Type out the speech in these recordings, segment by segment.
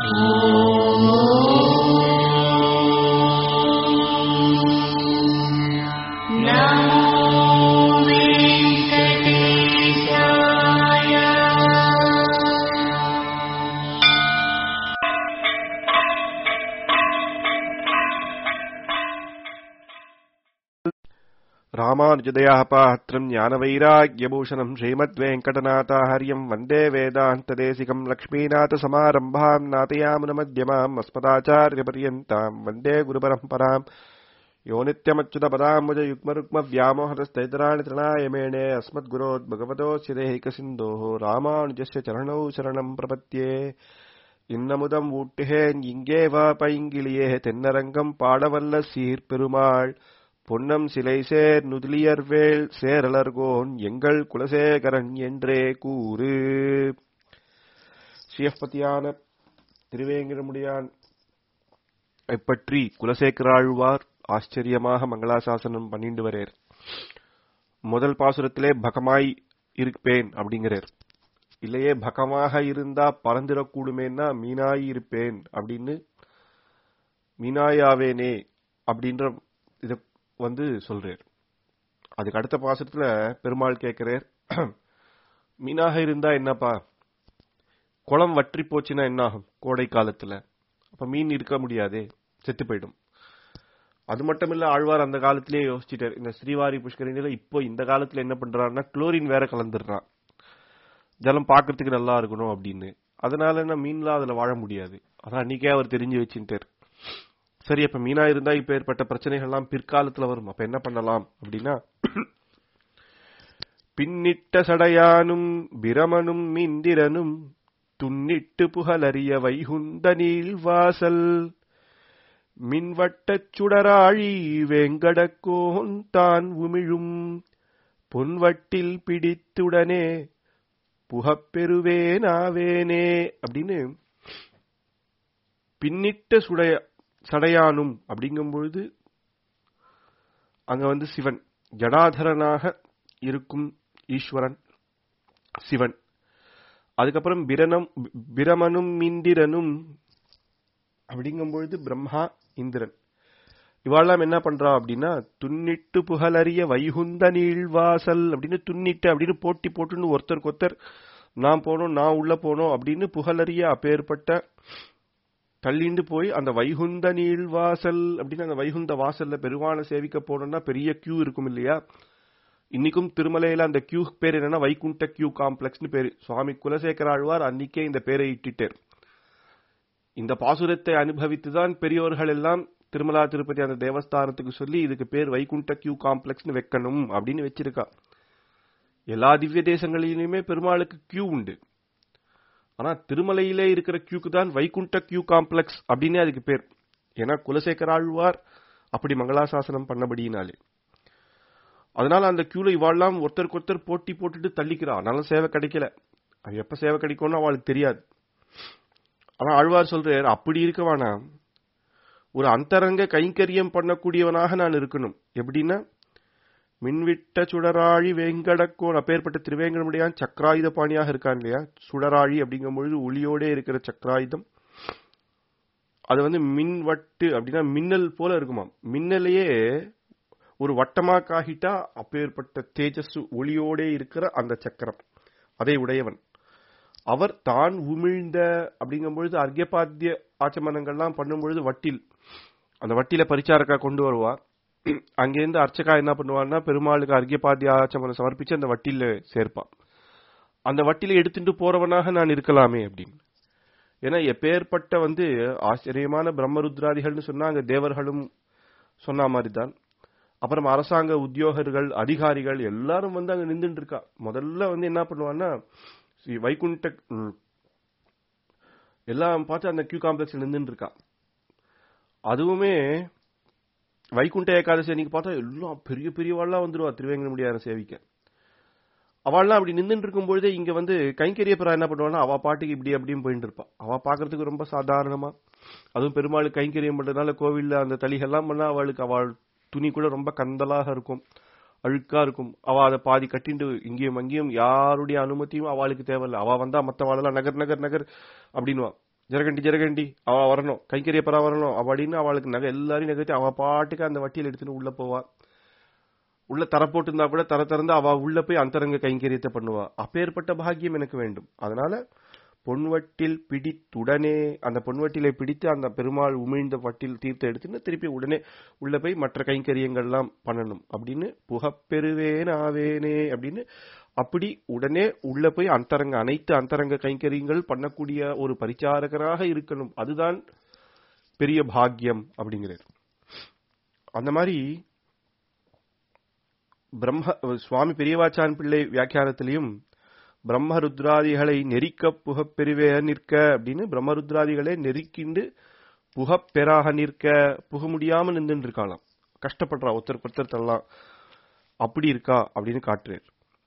ராமானுஜதயாः பாத்திரம் ஞானவைராग्யभूஷணम् श्रीमद्वेङ्कटनाथाहर्यम् वन्दे वेदान्तदेशिकम् लक्ष्मीनाथसमारम्भाम् नाथयामुनमध्यमाम् अस्मदाचार्यपर्यन्ताम् वन्दे गुरुपरम्पराम् यो नित्यमच्युतपदाम्बुजयुग्मरुग्मव्यामोहतस्तैतराणि तृणाय मेणे अस्मद्गुरोद्भगवतोऽस्य देहिकसिन्धोः रामानुजस्य चरणौ शरणम् प्रपद्ये இன்னமுதம் ஊட்டுகேன் இங்கே வா பைங்கிளியே தென்னரங்கம் பாடவல்ல சீர்பெருமாள் பொன்னம் சிலை சேர் நுதிலியர்வேள் சேரலர்கோன் எங்கள் குலசேகரன் என்றே கூறு ஸ்ரீயப்பதியான திருவேங்கிரமுடியான் பற்றி குலசேகராழ்வார் ஆச்சரியமாக மங்களாசாசனம் பண்ணிட்டு வரேர் முதல் பாசுரத்திலே பகமாய் இருப்பேன் அப்படிங்கிறார் இல்லையே பகமாக இருந்தா பறந்துடக்கூடுமேன்னா மீனாய் இருப்பேன் அப்படின்னு மீனாயாவேனே அப்படின்ற இத வந்து சொல்றார் அதுக்கு அடுத்த பாசத்துல பெருமாள் கேட்கிறார் மீனாக இருந்தா என்னப்பா குளம் வற்றி போச்சுன்னா என்ன ஆகும் கோடை காலத்துல அப்ப மீன் இருக்க முடியாதே செத்து போயிடும் அது மட்டும் இல்ல ஆழ்வார் அந்த காலத்திலேயே யோசிச்சுட்டார் இந்த ஸ்ரீவாரி புஷ்கரிணியில இப்போ இந்த காலத்துல என்ன பண்றாருன்னா குளோரின் வேற கலந்துடுறான் ஜலம் பாக்குறதுக்கு நல்லா இருக்கணும் அப்படின்னு அதனால என்ன மீன்லாம் அதுல வாழ முடியாது அதான் அன்னைக்கே அவர் தெரிஞ்சு வச்சுட்டார் சரி அப்ப மீனா இருந்தா இப்ப ஏற்பட்ட பிரச்சனைகள்லாம் பிற்காலத்துல வரும் அப்ப என்ன பண்ணலாம் அப்படின்னா பின்னிட்ட சடையானும் பிரமனும் மிந்திரனும் துன்னிட்டு புகழறிய வைகுந்த நீள்வாசல் மின்வட்டச் சுடராழி வெங்கடக்கோன் தான் உமிழும் பொன்வட்டில் பிடித்துடனே புகப்பெருவேனாவேனே அப்படின்னு பின்னிட்ட சுடைய சடையானும் அப்படிங்கும் பொழுது அங்க வந்து சிவன் ஜடாதரனாக இருக்கும் ஈஸ்வரன் சிவன் அதுக்கப்புறம் பிரனம் பிரமனும் இந்திரனும் அப்படிங்கும் பொழுது பிரம்மா இந்திரன் இவாளெல்லாம் என்ன பண்றா அப்படின்னா துன்னிட்டு புகழறிய வைகுந்த நீழ்வாசல் அப்படின்னு துன்னிட்டு அப்படின்னு போட்டி போட்டுன்னு ஒருத்தருக்கு ஒருத்தர் நான் போனோம் நான் உள்ள போனோம் அப்படின்னு புகழறிய அப்பேற்பட்ட தள்ளிண்டு போய் அந்த வைகுந்த நீழ்வாசல் அப்படின்னு அந்த வைகுந்த வாசல்ல பெருவான சேவிக்க போனோம்னா பெரிய கியூ இருக்கும் இல்லையா இன்னைக்கும் திருமலையில அந்த கியூ பேர் என்னன்னா வைகுண்ட கியூ காம்ப்ளெக்ஸ்னு பேரு சுவாமி குலசேகர ஆழ்வார் அன்னைக்கே இந்த பேரை இட்டிட்டார் இந்த பாசுரத்தை அனுபவித்துதான் பெரியோர்கள் எல்லாம் திருமலா திருப்பதி அந்த தேவஸ்தானத்துக்கு சொல்லி இதுக்கு பேர் வைகுண்ட கியூ காம்ப்ளெக்ஸ்னு வைக்கணும் அப்படின்னு வச்சிருக்கா எல்லா திவ்ய தேசங்களிலுமே பெருமாளுக்கு கியூ உண்டு ஆனா திருமலையிலே இருக்கிற கியூக்கு தான் வைகுண்ட கியூ காம்ப்ளெக்ஸ் அப்படின்னே அதுக்கு பேர் ஏன்னா குலசேகர ஆழ்வார் அப்படி மங்களாசாசனம் பண்ணபடியினாலே அதனால அந்த கியூல இவாள்லாம் ஒருத்தருக்கு ஒருத்தர் போட்டி போட்டுட்டு தள்ளிக்கிறா அதனால சேவை கிடைக்கல அது எப்ப சேவை கிடைக்கும்னு அவளுக்கு தெரியாது ஆனா ஆழ்வார் சொல்றார் அப்படி இருக்க வேணாம் ஒரு அந்தரங்க கைங்கரியம் பண்ணக்கூடியவனாக நான் இருக்கணும் எப்படின்னா மின்விட்ட சுடராழி வேங்கடக்கோன் அப்பேற்பட்ட திருவேங்கடமுடியான் சக்கராயுத பாணியாக இருக்கான் இல்லையா சுடராழி அப்படிங்கும் பொழுது ஒளியோட இருக்கிற சக்கராயுதம் அது வந்து மின்வட்டு அப்படின்னா மின்னல் போல இருக்குமாம் மின்னலையே ஒரு வட்டமா காகிட்டா அப்பேற்பட்ட தேஜஸ் ஒளியோட இருக்கிற அந்த சக்கரம் அதை உடையவன் அவர் தான் உமிழ்ந்த அப்படிங்கும் பொழுது அர்க்கியபாத்திய ஆச்சமனங்கள்லாம் பண்ணும் பொழுது வட்டில் அந்த வட்டியில பரிச்சாரக்கா கொண்டு வருவா அங்கேருந்து அர்ச்சகா என்ன பண்ணுவான்னா பெருமாளுக்கு அர்க்கியபாத்திய ஆச்சமனம் சமர்ப்பிச்சு அந்த வட்டியில சேர்ப்பா அந்த வட்டியில எடுத்துட்டு போறவனாக நான் இருக்கலாமே அப்படின்னு ஏன்னா எப்பேற்பட்ட வந்து ஆச்சரியமான பிரம்மருத்ராதிகள்னு சொன்னா அங்க தேவர்களும் சொன்ன மாதிரிதான் அப்புறம் அரசாங்க உத்தியோகர்கள் அதிகாரிகள் எல்லாரும் வந்து அங்க நின்றுட்டு இருக்கா முதல்ல வந்து என்ன பண்ணுவான்னா ஸ்ரீ வைகுண்ட எல்லாம் பார்த்து அந்த கியூ காம்ப்ளெக்ஸ்ல நின்றுட்டு இருக்கா அதுவுமே வைகுண்ட ஏகாதசி அன்னைக்கு பார்த்தா எல்லாம் பெரிய பெரியவாள்லாம் வந்துருவா திருவேங்கடமுடியார சேவிக்க அவள்லாம் அப்படி நின்றுட்டு இருக்கும் பொழுதே இங்க வந்து கைங்கரியப்பரா என்ன பண்ணுவான்னா அவ பாட்டுக்கு இப்படி அப்படியும் போயிட்டு இருப்பா அவ பாக்குறதுக்கு ரொம்ப சாதாரணமா அதுவும் பெருமாள் கைங்கரியம் பண்றதுனால கோவில்ல அந்த தளிகள்லாம் பண்ணா அவளுக்கு அவள் துணி கூட ரொம்ப கந்தலாக இருக்கும் அழுக்கா இருக்கும் அவ அதை பாதி கட்டிண்டு இங்கேயும் அங்கேயும் யாருடைய அனுமதியும் அவளுக்கு தேவையில்ல அவ வந்தா மத்தவாளெல்லாம் நகர் நகர் நகர் அப்படின்வா ஜரகண்டி ஜரகண்டி அவ வரணும் கைங்கரியப்பரா வரணும் அப்படின்னு அவளுக்கு நகை எல்லாரையும் நகர்த்தி அவ பாட்டுக்கு அந்த வட்டியில் எடுத்துன்னு உள்ள போவா உள்ள தர போட்டிருந்தா கூட தர திறந்து அவ உள்ள போய் அந்தரங்க கைங்கரியத்தை பண்ணுவா அப்பேற்பட்ட பாக்கியம் எனக்கு வேண்டும் அதனால பொன்வட்டில் பிடித்துடனே அந்த பொன்வட்டிலை பிடித்து அந்த பெருமாள் உமிழ்ந்த வட்டில் தீர்த்த எடுத்துன்னு திருப்பி உடனே உள்ள போய் மற்ற கைங்கரியங்கள்லாம் பண்ணணும் அப்படின்னு புகப்பெருவேன் ஆவேனே அப்படின்னு அப்படி உடனே உள்ள போய் அந்தரங்க அனைத்து அந்தரங்க கைங்கரியங்கள் பண்ணக்கூடிய ஒரு பரிச்சாரகராக இருக்கணும் அதுதான் பெரிய பாக்கியம் அப்படிங்கிறார் அந்த மாதிரி பிரம்ம சுவாமி பெரியவாச்சான் பிள்ளை வியாக்கியானத்திலையும் பிரம்மருத்ராதிகளை நெரிக்க புகப்பெருவே நிற்க அப்படின்னு பிரம்மருத்ராதிகளை நெருக்கிண்டு புகப்பெறாக நிற்க புக முடியாம நின்று இருக்காளாம் கஷ்டப்படுறா ஒருத்தருக்கு ஒருத்தர் தரலாம் அப்படி இருக்கா அப்படின்னு காட்டுறார்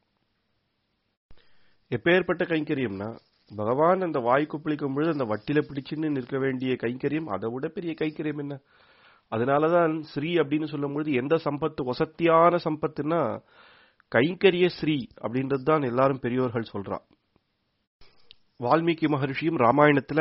எப்பேற்பட்ட கைங்கரியம்னா பகவான் அந்த வாய் குப்பளிக்கும் பொழுது அந்த வட்டில பிடிச்சுன்னு நிற்க வேண்டிய கைங்கரியம் அதை விட பெரிய கைங்கரியம் என்ன அதனாலதான் ஸ்ரீ அப்படின்னு சொல்லும் பொழுது எந்த சம்பத்து வசத்தியான சம்பத்துன்னா கைங்கரிய ஸ்ரீ அப்படின்றது தான் எல்லாரும் பெரியோர்கள் சொல்றா வால்மீகி மகர்ஷியும் ராமாயணத்துல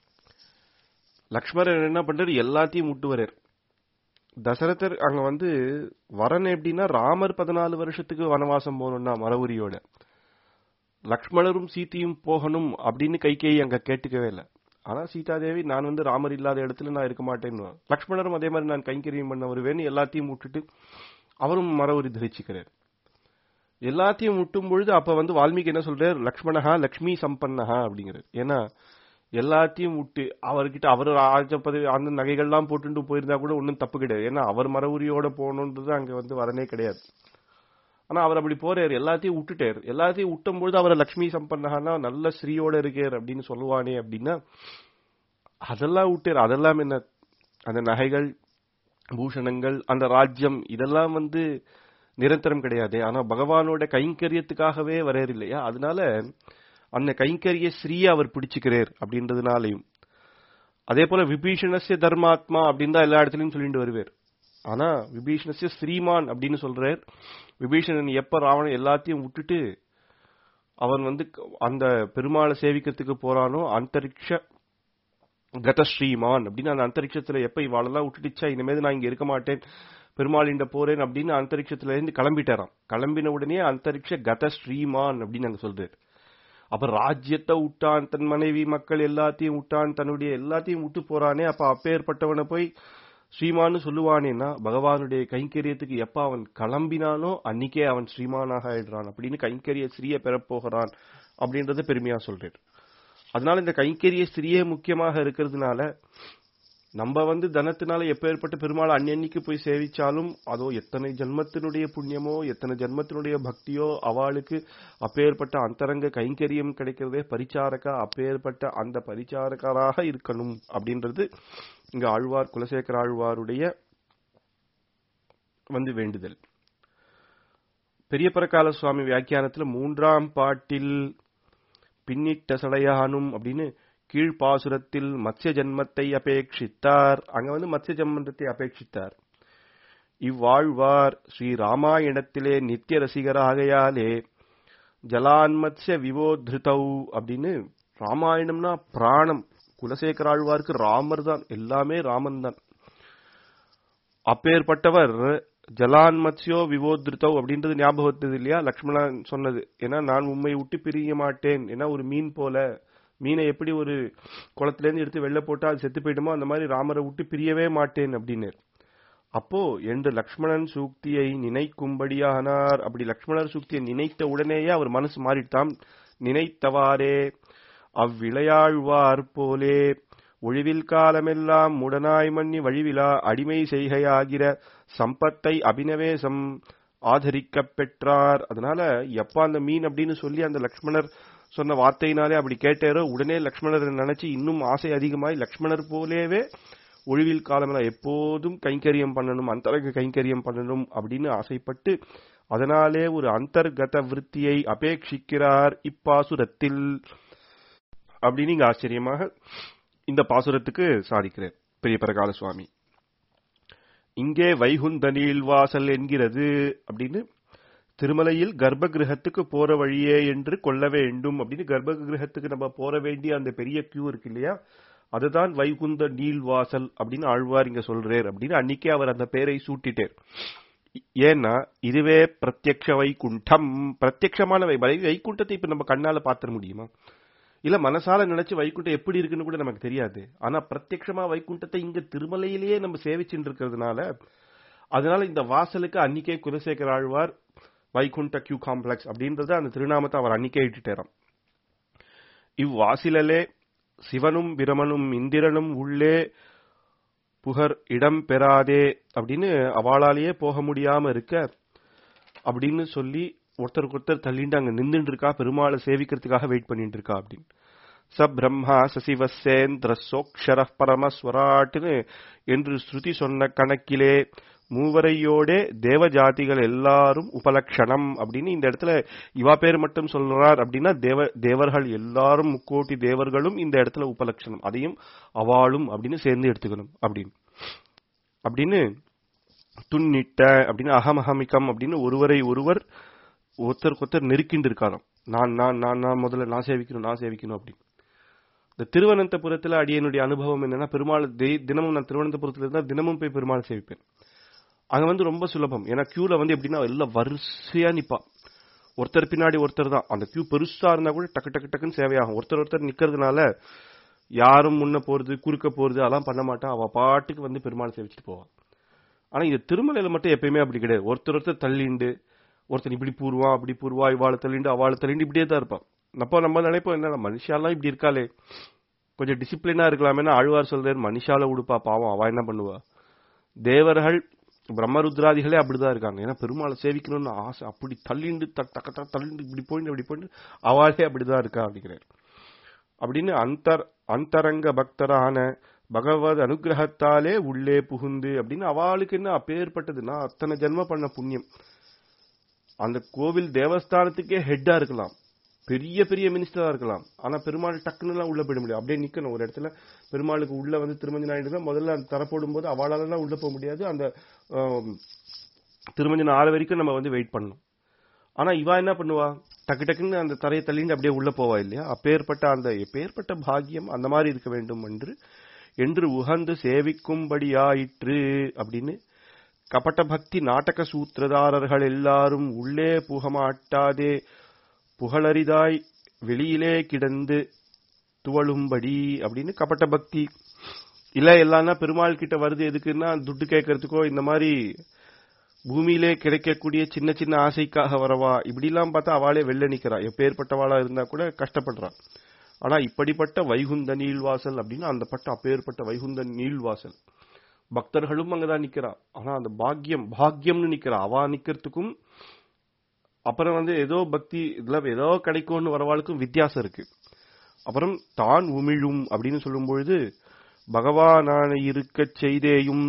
லக்ஷ்மணன் என்ன பண்றாரு எல்லாத்தையும் முட்டுவரார் தசரதர் அங்க வந்து வரன் எப்படின்னா ராமர் பதினாலு வருஷத்துக்கு வனவாசம் போகணும்னா மரவுரியோட லக்ஷ்மணரும் சீத்தையும் போகணும் அப்படின்னு கைகேயி அங்க கேட்டுக்கவே இல்லை ஆனா சீதாதேவி நான் வந்து ராமர் இல்லாத இடத்துல நான் இருக்க மாட்டேன்னு லக்ஷ்மணரும் அதே மாதிரி நான் கைங்கரியம் பண்ண வருவேன்னு எல்லாத்தையும் விட்டுட்டு அவரும் மரவுரி தரிச்சுக்கிறார் எல்லாத்தையும் முட்டும் பொழுது அப்ப வந்து வால்மீகி என்ன சொல்றாரு லக்ஷ்மணஹா லக்ஷ்மி சம்பன்னஹா அப்படிங்கிறார் ஏன்னா எல்லாத்தையும் விட்டு அவர்கிட்ட அவர் ராஜ பதவி அந்த நகைகள்லாம் போட்டுட்டு போயிருந்தா கூட ஒன்றும் தப்பு கிடையாது ஏன்னா அவர் மரவுரியோட போகணுன்றது அங்க வந்து வரனே கிடையாது ஆனா அவர் அப்படி போறாரு எல்லாத்தையும் விட்டுட்டாரு எல்லாத்தையும் விட்டும் பொழுது அவரை லக்ஷ்மி சம்பன்னஹானா நல்ல ஸ்ரீயோட இருக்கார் அப்படின்னு சொல்லுவானே அப்படின்னா அதெல்லாம் விட்டார் அதெல்லாம் என்ன அந்த நகைகள் பூஷணங்கள் அந்த ராஜ்யம் இதெல்லாம் வந்து நிரந்தரம் கிடையாது ஆனா பகவானோட கைங்கரியத்துக்காகவே வரையர் இல்லையா அதனால அந்த கைங்கரிய ஸ்ரீயை அவர் பிடிச்சுக்கிறார் அப்படின்றதுனாலையும் அதே போல விபீஷணஸ்ய தர்மாத்மா அப்படின்னு தான் எல்லா இடத்துலயும் சொல்லிட்டு வருவார் ஆனா விபீஷணஸ்ய ஸ்ரீமான் அப்படின்னு சொல்றார் விபீஷணன் எப்ப ராவணன் எல்லாத்தையும் விட்டுட்டு அவன் வந்து அந்த பெருமாளை சேவிக்கிறதுக்கு போறானோ அந்தரிக்ஷ கத ஸ்ரீமான் அப்படின்னு அந்த அந்தரிக்ஷத்துல எப்ப இவாளெல்லாம் விட்டுடுச்சா இனிமேல் நான் இங்க இருக்க மாட்டேன் பெருமாளிண்ட போறேன் அப்படின்னு அந்தரிக்ஷத்துல இருந்து கிளம்பிட்டாராம் கிளம்பின உடனே அந்தரிக்ஷ கத ஸ்ரீமான் அப்படின்னு அங்க சொல்றாரு அப்ப ராஜ்யத்தை விட்டான் தன் மனைவி மக்கள் எல்லாத்தையும் விட்டான் தன்னுடைய எல்லாத்தையும் விட்டு போறானே அப்ப அப்பேற்பட்டவனை போய் ஸ்ரீமான்னு சொல்லுவானேன்னா பகவானுடைய கைங்கரியத்துக்கு எப்ப அவன் கிளம்பினானோ அன்னைக்கே அவன் ஸ்ரீமானாக ஆயிடுறான் அப்படின்னு கைங்கரிய ஸ்ரீய பெறப்போகிறான் அப்படின்றத பெருமையா சொல்றாரு அதனால இந்த கைங்கரிய ஸ்திரியே முக்கியமாக இருக்கிறதுனால நம்ம வந்து தனத்தினால எப்பேற்பட்ட பெருமாள் அன்னன்னைக்கு போய் சேவிச்சாலும் அதோ எத்தனை ஜென்மத்தினுடைய புண்ணியமோ எத்தனை ஜென்மத்தினுடைய பக்தியோ அவளுக்கு அப்பேற்பட்ட அந்தரங்க கைங்கரியம் கிடைக்கிறதே பரிச்சாரகா அப்பேற்பட்ட அந்த பரிச்சாரகராக இருக்கணும் அப்படின்றது இங்க ஆழ்வார் குலசேகர ஆழ்வாருடைய வந்து வேண்டுதல் பெரிய பரகால சுவாமி வியாக்கியானத்துல மூன்றாம் பாட்டில் பின்னிட்ட சடையானும் அப்படின்னு கீழ்பாசுரத்தில் மத்ய ஜன்மத்தை அபேட்சித்தார் அங்க வந்து மத்ய ஜன்மத்தை அபேட்சித்தார் இவ்வாழ்வார் ஸ்ரீ ராமாயணத்திலே நித்திய ரசிகராகையாலே ஜலான்மத்ய விவோத்ருதௌ அப்படின்னு ராமாயணம்னா பிராணம் குலசேகர ஆழ்வாருக்கு ராமர் தான் எல்லாமே ராமன் தான் அப்பேற்பட்டவர் ஜலான் மத்யோ விவோத்ருதௌ அப்படின்றது ஞாபகத்தது இல்லையா லக்ஷ்மணன் சொன்னது ஏன்னா நான் உண்மை விட்டு பிரிய மாட்டேன் ஏன்னா ஒரு மீன் போல மீனை எப்படி ஒரு குளத்துல இருந்து எடுத்து வெளில போட்டா அது செத்து போயிடுமோ அந்த மாதிரி ராமரை விட்டு பிரியவே மாட்டேன் அப்படின்னு அப்போ என்று லக்ஷ்மணன் சூக்தியை நினைக்கும்படியானார் அப்படி லக்ஷ்மணர் சூக்தியை நினைத்த உடனேயே அவர் மனசு மாறிட்டாம் நினைத்தவாறே அவ்விளையாழ்வார் போலே ஒழிவில் காலமெல்லாம் முடனாய் மன்னி வழிவிலா அடிமை செய்கையாகிற சம்பத்தை அபினவேசம் ஆதரிக்கப் பெற்றார் அதனால எப்ப அந்த மீன் அப்படின்னு சொல்லி அந்த லக்ஷ்மணர் சொன்ன வார்த்தையினாலே அப்படி கேட்டாரோ உடனே லக்ஷ்மணர் நினைச்சு இன்னும் ஆசை அதிகமாய் லக்ஷ்மணர் போலேவே ஒழிவில் காலமெல்லாம் எப்போதும் கைங்கரியம் பண்ணணும் அந்தரங்க கைங்கரியம் பண்ணணும் அப்படின்னு ஆசைப்பட்டு அதனாலே ஒரு அந்தர்கத விற்த்தியை அபேட்சிக்கிறார் இப்பாசுரத்தில் அப்படின்னு இங்க ஆச்சரியமாக இந்த பாசுரத்துக்கு சாதிக்கிறார் பெரிய பரகால சுவாமி இங்கே வைகுந்த நீள்வாசல் என்கிறது அப்படின்னு திருமலையில் கர்ப்ப கிரகத்துக்கு போற வழியே என்று கொள்ள வேண்டும் அப்படின்னு கர்ப்ப கிரகத்துக்கு நம்ம போற வேண்டிய அந்த பெரிய கியூ இருக்கு இல்லையா அதுதான் வைகுந்த நீள்வாசல் அப்படின்னு ஆழ்வார் இங்க சொல்றார் அப்படின்னு அன்னைக்கே அவர் அந்த பேரை சூட்டிட்டார் ஏன்னா இதுவே பிரத்யக்ஷ வைகுண்டம் பிரத்யக்ஷமான வை வை- வைகுண்டத்தை இப்ப நம்ம கண்ணால பாத்திர முடியுமா இல்ல மனசால நினைச்சு வைகுண்டம் எப்படி இருக்குன்னு கூட நமக்கு தெரியாது ஆனா பிரத்யக்ஷமா வைகுண்டத்தை இங்க திருமலையிலேயே நம்ம சேவிச்சுட்டு இருக்கிறதுனால அதனால இந்த வாசலுக்கு அன்னிக்கே குலசேகர ஆழ்வார் வைகுண்ட கியூ காம்ப்ளெக்ஸ் அப்படின்றத அந்த திருநாமத்தை அவர் அன்னிக்கே இட்டுட்டாராம் இவ்வாசிலே சிவனும் பிரமனும் இந்திரனும் உள்ளே புகர் இடம் பெறாதே அப்படின்னு அவளாலேயே போக முடியாம இருக்க அப்படின்னு சொல்லி ஒருத்தருக்கு ஒருத்தர் தள்ளிட்டு அங்க நின்றுட்டு இருக்கா பெருமாளை சேவிக்கிறதுக்காக வெயிட் பண்ணிட்டு இருக்கா அப்படின்னு ச பிரம்மா சசிவசேந்திர சோக்ஷர பரமஸ்வராட்டுன்னு என்று ஸ்ருதி சொன்ன கணக்கிலே மூவரையோடே தேவஜாதிகள் எல்லாரும் உபலக்ஷணம் அப்படின்னு இந்த இடத்துல இவா பேர் மட்டும் சொல்றார் அப்படின்னா தேவ தேவர்கள் எல்லாரும் முக்கோட்டி தேவர்களும் இந்த இடத்துல உபலட்சணம் அதையும் அவாளும் அப்படின்னு சேர்ந்து எடுத்துக்கணும் அப்படின்னு அப்படின்னு துன்னிட்ட அப்படின்னு அகமஹமிகம் அப்படின்னு ஒருவரை ஒருவர் ஒருத்தருக்கு ஒருத்தர் நெருக்கிண்டு இருக்காராம் நான் நான் நான் நான் முதல்ல நான் சேவிக்கணும் நான் சேவிக்கணும் அப்படின்னு இந்த திருவனந்தபுரத்துல அடியனுடைய அனுபவம் என்னன்னா பெருமாள் தெய்- தினமும் நான் திருவனந்தபுரத்துல இருந்தா தினமும் போய் பெருமாள் சேவிப்பேன் அங்க வந்து ரொம்ப சுலபம் ஏன்னா கியூல வந்து எப்படின்னா எல்லாம் வரிசையா நிப்பா ஒருத்தர் பின்னாடி ஒருத்தர் தான் அந்த கியூ பெருசா இருந்தா கூட டக்கு டக்கு டக்குன்னு சேவையாகும் ஒருத்தர் ஒருத்தர் நிக்கிறதுனால யாரும் முன்ன போறது குறுக்க போறது அதெல்லாம் பண்ண மாட்டா அவ பாட்டுக்கு வந்து பெருமாள் சேவிச்சுட்டு போவா ஆனா இது திருமலையில மட்டும் எப்பயுமே அப்படி கிடையாது ஒருத்தர் ஒருத்தர் தள்ளிண்டு ஒருத்தன் இப்படி பூர்வான் அப்படி பூர்வா இவாளை தள்ளிண்டு அவளை தள்ளிண்டு இப்படியே தான் இருப்பான் அப்போ நம்ம நினைப்போம் என்ன மனுஷாலாம் இப்படி இருக்காளே கொஞ்சம் டிசிப்ளினா இருக்கலாமேனா ஆழ்வார் சொல்றாரு மனுஷால உடுப்பா பாவம் அவ என்ன பண்ணுவா தேவர்கள் பிரம்மருத்ராதிகளே அப்படிதான் இருக்காங்க ஏன்னா பெருமாளை சேவிக்கணும்னு ஆசை அப்படி தள்ளிண்டு தக் தக்க தக்க தள்ளிண்டு இப்படி போயிட்டு இப்படி போயிட்டு அவளே அப்படிதான் இருக்கா அப்படிங்கிறார் அப்படின்னு அந்தர் அந்தரங்க பக்தரான பகவத் அனுகிரகத்தாலே உள்ளே புகுந்து அப்படின்னு அவளுக்கு என்ன அப்பேற்பட்டதுன்னா அத்தனை ஜென்ம பண்ண புண்ணியம் அந்த கோவில் தேவஸ்தானத்துக்கே ஹெட்டா இருக்கலாம் பெரிய பெரிய மினிஸ்டரா இருக்கலாம் ஆனா பெருமாள் டக்குன்னு எல்லாம் உள்ள போயிட முடியும் அப்படியே நிக்கணும் ஒரு இடத்துல பெருமாளுக்கு உள்ள வந்து திருமஞ்சன ஆயிட்டு முதல்ல அந்த தரப்போடும் போது அவளால உள்ள போக முடியாது அந்த ஆம், திருமஞ்சன ஆறு வரைக்கும் நம்ம வந்து வெயிட் பண்ணணும் ஆனா இவா என்ன பண்ணுவா டக்கு டக்குன்னு அந்த தரையை தள்ளிட்டு அப்படியே உள்ள போவா இல்லையா அப்பேற்பட்ட அந்த எப்பேற்பட்ட பாக்கியம் அந்த மாதிரி இருக்க வேண்டும் என்று என்று உகந்து சேவிக்கும்படியாயிற்று அப்படின்னு கபட பக்தி நாடக சூத்திரதாரர்கள் எல்லாரும் உள்ளே புகமாட்டாதே புகழரிதாய் வெளியிலே கிடந்து துவளும்படி அப்படின்னு கபட்ட பக்தி இல்ல எல்லாம்னா பெருமாள் கிட்ட வருது எதுக்குன்னா துட்டு கேட்கறதுக்கோ இந்த மாதிரி பூமியிலே கிடைக்கக்கூடிய சின்ன சின்ன ஆசைக்காக வரவா இப்படிலாம் பார்த்தா அவளே வெள்ள நிக்கிறா எப்பேற்பட்டவாளா இருந்தா கூட கஷ்டப்படுறா ஆனா இப்படிப்பட்ட வைகுந்த நீள்வாசல் அப்படின்னு அந்த பட்ட அப்பேற்பட்ட வைகுந்த நீள்வாசல் பக்தர்களும் அங்கதான் நிக்கிறா ஆனா அந்த பாக்கியம் பாக்கியம்னு நிக்கிறா அவா நிக்கிறதுக்கும் அப்புறம் வந்து ஏதோ பக்தி இதுல ஏதோ கிடைக்கும்னு வரவாளுக்கும் வித்தியாசம் இருக்கு அப்புறம் தான் உமிழும் அப்படின்னு சொல்லும் பொழுது பகவானான இருக்கச் செய்தேயும்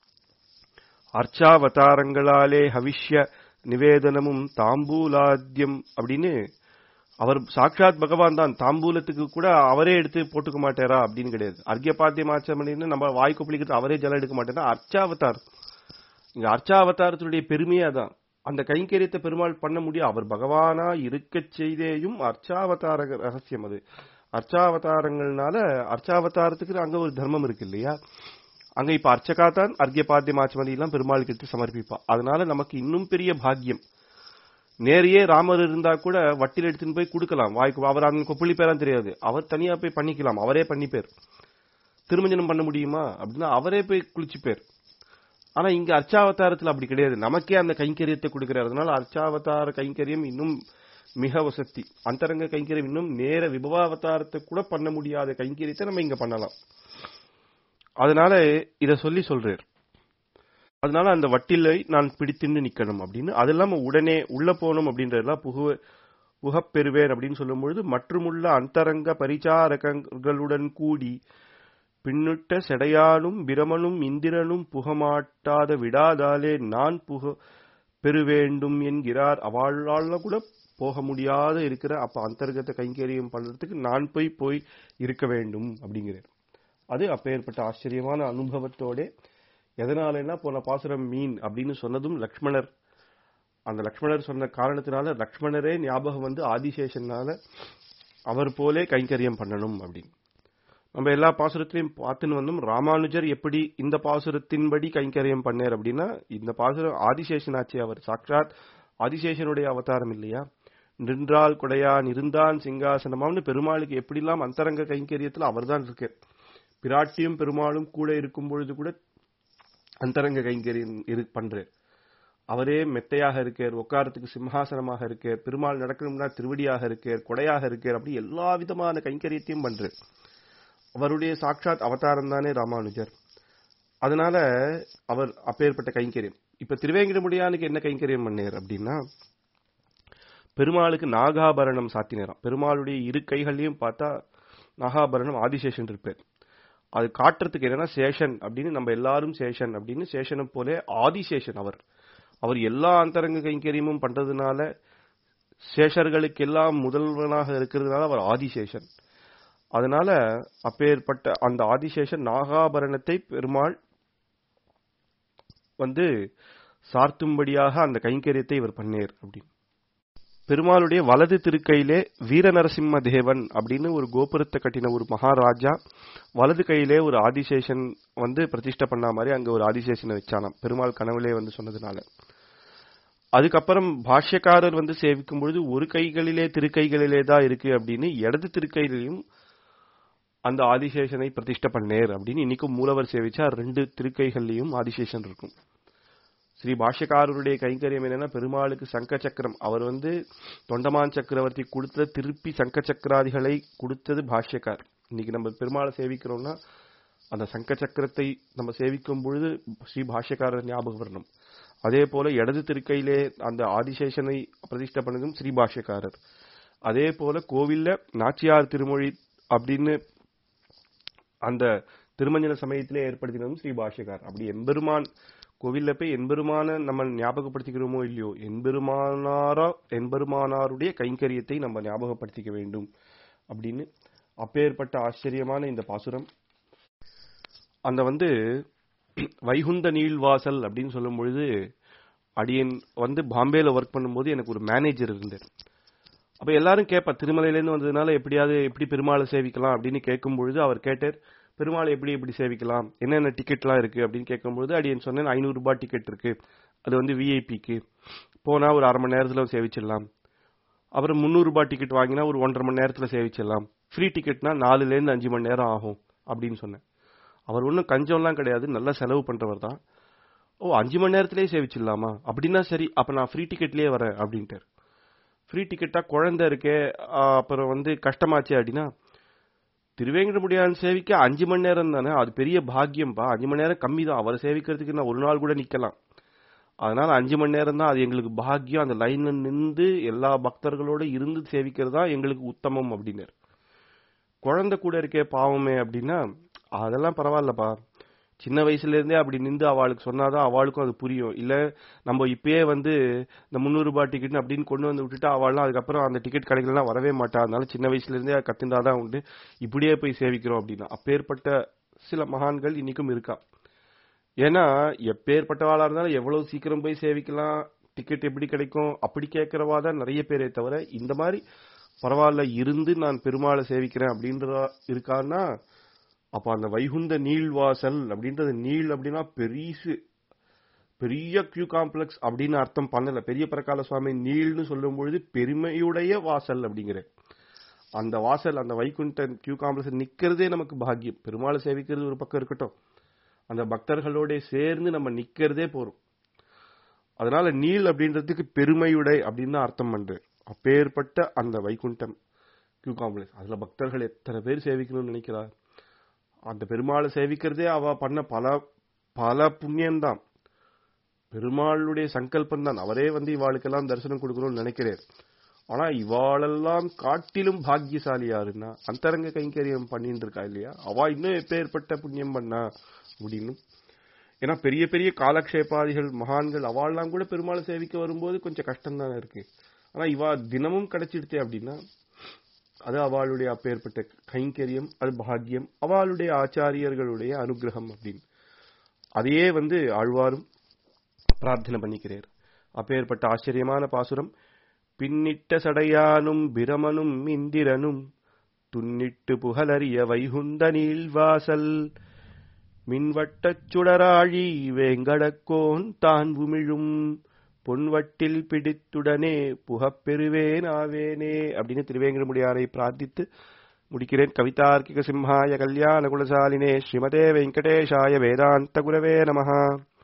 அர்ச்சாவதாரங்களாலே ஹவிஷ்ய நிவேதனமும் தாம்பூலாத்தியம் அப்படின்னு அவர் சாட்சாத் பகவான் தான் தாம்பூலத்துக்கு கூட அவரே எடுத்து போட்டுக்க மாட்டாரா அப்படின்னு கிடையாது அர்க்கியபாத்தியம் ஆச்சமணின்னு நம்ம வாய் கொப்பளிக்கிறது அவரே ஜலம் எடுக்க மாட்டேன்னா அர்ச்சாவதார் இங்க அர்ச்சாவதாரத்தினுடைய பெருமையே அதான் அந்த கைங்கரியத்தை பெருமாள் பண்ண முடியும் அவர் பகவானா இருக்கச் செய்தேயும் அர்ச்சாவதார ரகசியம் அது அர்ச்சாவதாரங்கள்னால அர்ச்சாவதாரத்துக்கு அங்க ஒரு தர்மம் இருக்கு இல்லையா அங்க இப்ப அர்ச்சகா தான் அர்க்கியபாத்தியம் ஆச்சமதி எல்லாம் பெருமாளுக்கு எடுத்து சமர்ப்பிப்பா அதனால நமக்கு இன்னும் பெரிய பாக்கியம் நேரையே ராமர் இருந்தா கூட வட்டில் எடுத்துன்னு போய் கொடுக்கலாம் வாய்க்கு அவர் அந்த கொப்பளி பேரான்னு தெரியாது அவர் தனியா போய் பண்ணிக்கலாம் அவரே பண்ணிப்பேர் திருமஞ்சனம் பண்ண முடியுமா அப்படின்னா அவரே போய் குளிச்சுப்பேர் ஆனா இங்க அர்ச்சாவதாரத்துல அப்படி கிடையாது நமக்கே அந்த கைங்கரியத்தை கொடுக்கிறார் அதனால அர்ச்சாவதார கைங்கரியம் இன்னும் மிக வசதி அந்தரங்க கைங்கரியம் இன்னும் நேர விபவாவதாரத்தை கூட பண்ண முடியாத கைங்கரியத்தை நம்ம இங்க பண்ணலாம் அதனால இத சொல்லி சொல்றார் அதனால அந்த வட்டிலை நான் பிடித்துன்னு நிக்கணும் அப்படின்னு அது இல்லாம உடனே உள்ள போகணும் அப்படின்றதெல்லாம் புகு புகப் பெறுவேன் அப்படின்னு சொல்லும் பொழுது மற்றுமுள்ள அந்தரங்க பரிச்சாரகங்களுடன் கூடி பின்னுட்ட செடையானும் பிரமனும் இந்திரனும் புகமாட்டாத விடாதாலே நான் புக பெறுவேண்டும் என்கிறார் அவளால கூட போக முடியாத இருக்கிற அப்ப அந்தர்கத்தை கைங்கரியம் பண்றதுக்கு நான் போய் போய் இருக்க வேண்டும் அப்படிங்கிறார் அது அப்பேற்பட்ட ஆச்சரியமான அனுபவத்தோட எதனாலன்னா போன பாசுரம் மீன் அப்படின்னு சொன்னதும் லக்ஷ்மணர் அந்த லக்ஷ்மணர் சொன்ன காரணத்தினால லக்ஷ்மணரே ஞாபகம் வந்து ஆதிசேஷனால அவர் போலே கைங்கரியம் பண்ணணும் அப்படின்னு நம்ம எல்லா பாசுரத்திலையும் பார்த்துன்னு வந்தோம் ராமானுஜர் எப்படி இந்த பாசுரத்தின்படி கைங்கரியம் பண்ணார் அப்படின்னா இந்த பாசுரம் ஆதிசேஷனாச்சே அவர் சாட்சாத் ஆதிசேஷனுடைய அவதாரம் இல்லையா நின்றால் குடையான் இருந்தான் சிங்காசனமாம்னு பெருமாளுக்கு எப்படிலாம் அந்தரங்க கைங்கரியத்துல அவர்தான் இருக்கு பிராட்டியும் பெருமாளும் கூட இருக்கும் பொழுது கூட அந்தரங்க கைங்கரியம் இரு பண்றார் அவரே மெத்தையாக இருக்கார் உட்காரத்துக்கு சிம்ஹாசனமாக இருக்கார் பெருமாள் நடக்கணும்னா திருவடியாக இருக்கார் கொடையாக இருக்கார் அப்படி எல்லா விதமான கைங்கரியத்தையும் பண்றார் அவருடைய சாட்சாத் அவதாரம் தானே ராமானுஜர் அதனால அவர் அப்பேற்பட்ட கைங்கரியம் இப்ப திருவேங்கடமுடியானுக்கு என்ன கைங்கரியம் பண்ணார் அப்படின்னா பெருமாளுக்கு நாகாபரணம் சாத்தினாராம் பெருமாளுடைய இரு கைகள்லயும் பார்த்தா நாகாபரணம் ஆதிசேஷன் இருப்பார் அது காட்டுறதுக்கு என்னன்னா சேஷன் அப்படின்னு நம்ம எல்லாரும் சேஷன் அப்படின்னு சேஷனை போல ஆதிசேஷன் அவர் அவர் எல்லா அந்தரங்க கைங்கரியமும் பண்றதுனால சேஷர்களுக்கெல்லாம் முதல்வனாக இருக்கிறதுனால அவர் ஆதிசேஷன் அதனால அப்பேற்பட்ட அந்த ஆதிசேஷன் நாகாபரணத்தை பெருமாள் வந்து சார்த்தும்படியாக அந்த கைங்கரியத்தை இவர் பண்ணேர் அப்படின்னு பெருமாளுடைய வலது திருக்கையிலே வீர நரசிம்ம தேவன் அப்படின்னு ஒரு கோபுரத்தை கட்டின ஒரு மகாராஜா வலது கையிலே ஒரு ஆதிசேஷன் வந்து பிரதிஷ்டை பண்ண மாதிரி அங்க ஒரு ஆதிசேஷனை வச்சானாம் பெருமாள் கனவுலே வந்து சொன்னதுனால அதுக்கப்புறம் பாஷ்யக்காரர் வந்து சேவிக்கும் பொழுது ஒரு கைகளிலே திருக்கைகளிலே தான் இருக்கு அப்படின்னு இடது திருக்கையிலையும் அந்த ஆதிசேஷனை பிரதிஷ்டை பண்ணேர் அப்படின்னு இன்னைக்கும் மூலவர் சேவிச்சா ரெண்டு திருக்கைகள்லயும் ஆதிசேஷன் இருக்கும் ஸ்ரீ பாஷ்யக்காரருடைய கைங்கரியம் என்னன்னா பெருமாளுக்கு சங்க சக்கரம் அவர் வந்து தொண்டமான் சக்கரவர்த்தி கொடுத்த திருப்பி சங்க சக்கராதிகளை கொடுத்தது பாஷ்யக்கார் இன்னைக்கு நம்ம பெருமாளை சேவிக்கிறோம்னா அந்த சங்க சக்கரத்தை நம்ம சேவிக்கும் பொழுது ஸ்ரீ பாஷ்யக்காரர் ஞாபகம் வரணும் அதே போல இடது திருக்கையிலே அந்த ஆதிசேஷனை பிரதிஷ்டை பண்ணதும் ஸ்ரீ பாஷ்யக்காரர் அதே போல கோவில்ல நாச்சியார் திருமொழி அப்படின்னு அந்த திருமஞ்சன சமயத்திலே ஏற்படுத்தினதும் ஸ்ரீ பாஷ்யக்கார் அப்படி எம்பெருமான் கோவில்ல போய் எம்பெருமான நம்ம ஞாபகப்படுத்திக்கிறோமோ இல்லையோ எம்பெருமானாரா எம்பெருமானாருடைய கைங்கரியத்தை நம்ம ஞாபகப்படுத்திக்க வேண்டும் அப்படின்னு அப்பேற்பட்ட ஆச்சரியமான இந்த பாசுரம் அந்த வந்து வைகுந்த நீள்வாசல் அப்படின்னு சொல்லும் பொழுது அடியன் வந்து பாம்பேல ஒர்க் பண்ணும்போது எனக்கு ஒரு மேனேஜர் இருந்தார் அப்ப எல்லாரும் கேட்பா திருமலையிலேருந்து வந்ததுனால எப்படியாவது எப்படி பெருமாளை சேவிக்கலாம் அப்படின்னு கேட்கும் பொழுது அவர் கேட்டார் பெருமாளை எப்படி எப்படி சேவிக்கலாம் என்னென்ன டிக்கெட்லாம் இருக்கு அப்படின்னு கேட்கும்பொழுது அடியன் சொன்னேன் ஐநூறு ரூபாய் டிக்கெட் இருக்கு அது வந்து விஐபிக்கு போனா ஒரு அரை மணி நேரத்துல சேவிச்சிடலாம் அப்புறம் முந்நூறு ரூபாய் டிக்கெட் வாங்கினா ஒரு ஒன்றரை மணி நேரத்துல சேவிச்சிடலாம் ஃப்ரீ டிக்கெட்னா நாலுல இருந்து அஞ்சு மணி நேரம் ஆகும் அப்படின்னு சொன்னேன் அவர் ஒன்றும் கஞ்சம்லாம் கிடையாது நல்லா செலவு பண்றவர் தான் ஓ அஞ்சு மணி நேரத்திலேயே சேவிச்சிடலாமா அப்படின்னா சரி அப்ப நான் ஃப்ரீ டிக்கெட்லயே வரேன் அப்படின்ட்டார் ஃப்ரீ டிக்கெட்டா குழந்தை இருக்கே அப்புறம் வந்து கஷ்டமாச்சு அப்படின்னா திருவேங்கடமுடியான் சேவிக்க அஞ்சு மணி நேரம் தானே அது பெரிய பாக்கியம்பா அஞ்சு மணி நேரம் கம்மி தான் அவரை சேவிக்கிறதுக்கு நான் ஒரு நாள் கூட நிக்கலாம் அதனால அஞ்சு மணி நேரம் தான் அது எங்களுக்கு பாக்கியம் அந்த லைன்ல நின்று எல்லா பக்தர்களோட இருந்து சேவிக்கிறது தான் எங்களுக்கு உத்தமம் அப்படின்னாரு குழந்தை கூட இருக்கே பாவமே அப்படின்னா அதெல்லாம் பரவாயில்லப்பா சின்ன வயசுல இருந்தே அப்படி நின்று அவளுக்கு சொன்னாதான் அவளுக்கும் அது புரியும் இல்ல நம்ம இப்பயே வந்து இந்த முந்நூறு ரூபாய் டிக்கெட் அப்படின்னு கொண்டு வந்து விட்டுட்டு அவள்லாம் அதுக்கப்புறம் அந்த டிக்கெட் கிடைக்கலாம் வரவே மாட்டா அதனால சின்ன வயசுல இருந்தே கத்துண்டாதான் உண்டு இப்படியே போய் சேவிக்கிறோம் அப்படின்னா அப்பேற்பட்ட சில மகான்கள் இன்னைக்கும் இருக்கா ஏன்னா எப்பேற்பட்டவாளா இருந்தாலும் எவ்வளவு சீக்கிரம் போய் சேவிக்கலாம் டிக்கெட் எப்படி கிடைக்கும் அப்படி கேட்கறவா தான் நிறைய பேரே தவிர இந்த மாதிரி பரவாயில்ல இருந்து நான் பெருமாளை சேவிக்கிறேன் அப்படின்ற இருக்கான்னா அப்ப அந்த வைகுந்த நீள்வாசல் அப்படின்றது நீள் அப்படின்னா பெரிசு பெரிய கியூ காம்ப்ளெக்ஸ் அப்படின்னு அர்த்தம் பண்ணல பெரிய பிரகால சுவாமி நீள்னு சொல்லும் பொழுது பெருமையுடைய வாசல் அப்படிங்கிற அந்த வாசல் அந்த வைகுண்டன் கியூ காம்ப்ளெக்ஸ் நிக்கிறதே நமக்கு பாக்கியம் பெருமாளை சேவிக்கிறது ஒரு பக்கம் இருக்கட்டும் அந்த பக்தர்களோட சேர்ந்து நம்ம நிக்கிறதே போறோம் அதனால நீள் அப்படின்றதுக்கு பெருமையுடை அப்படின்னு தான் அர்த்தம் பண்றேன் அப்பேற்பட்ட அந்த வைகுண்டம் கியூ காம்ப்ளெக்ஸ் அதுல பக்தர்கள் எத்தனை பேர் சேவிக்கணும்னு நினைக்கிறார் அந்த பெருமாளை சேவிக்கிறதே அவ பண்ண பல பல புண்ணியம்தான் பெருமாளுடைய சங்கல்பம் தான் அவரே வந்து இவாளுக்கெல்லாம் தரிசனம் கொடுக்கணும்னு நினைக்கிறார் ஆனா இவாளெல்லாம் காட்டிலும் பாக்கியசாலி யாருன்னா அந்தரங்க கைங்கரியம் பண்ணிட்டு இருக்கா இல்லையா அவ இன்னும் எப்பேற்பட்ட புண்ணியம் பண்ணா அப்படின்னு ஏன்னா பெரிய பெரிய காலக்ஷேபாதிகள் மகான்கள் அவாள்லாம் கூட பெருமாளை சேவிக்க வரும்போது கொஞ்சம் கஷ்டம் தானே இருக்கு ஆனா இவா தினமும் கிடைச்சிடுத்தே அப்படின்னா அது அவளுடைய அப்பேற்பட்ட கைங்கரியம் அது பாக்கியம் அவளுடைய ஆச்சாரியர்களுடைய அனுகிரகம் அப்படின்னு அதையே வந்து ஆழ்வாரும் பிரார்த்தனை பண்ணிக்கிறார் அப்பேற்பட்ட ஆச்சரியமான பாசுரம் பின்னிட்ட சடையானும் பிரமனும் இந்திரனும் துன்னிட்டு புகழறிய வைகுந்த நீள்வாசல் மின்வட்டச் சுடராழி வேங்கடக்கோன் தான் உமிழும் பொன்வட்டில் பிடித்துடனே புகப்பெறுவேன் ஆவேனே அப்படின்னு திருவேங்கடமுடியாரை பிரார்த்தித்து முடிக்கிறேன் கவிதார்க்கிக சிம்ஹாய கல்யாண குலசாலினே ஸ்ரீமதே வெங்கடேஷாய வேதாந்த குரவே நமஹா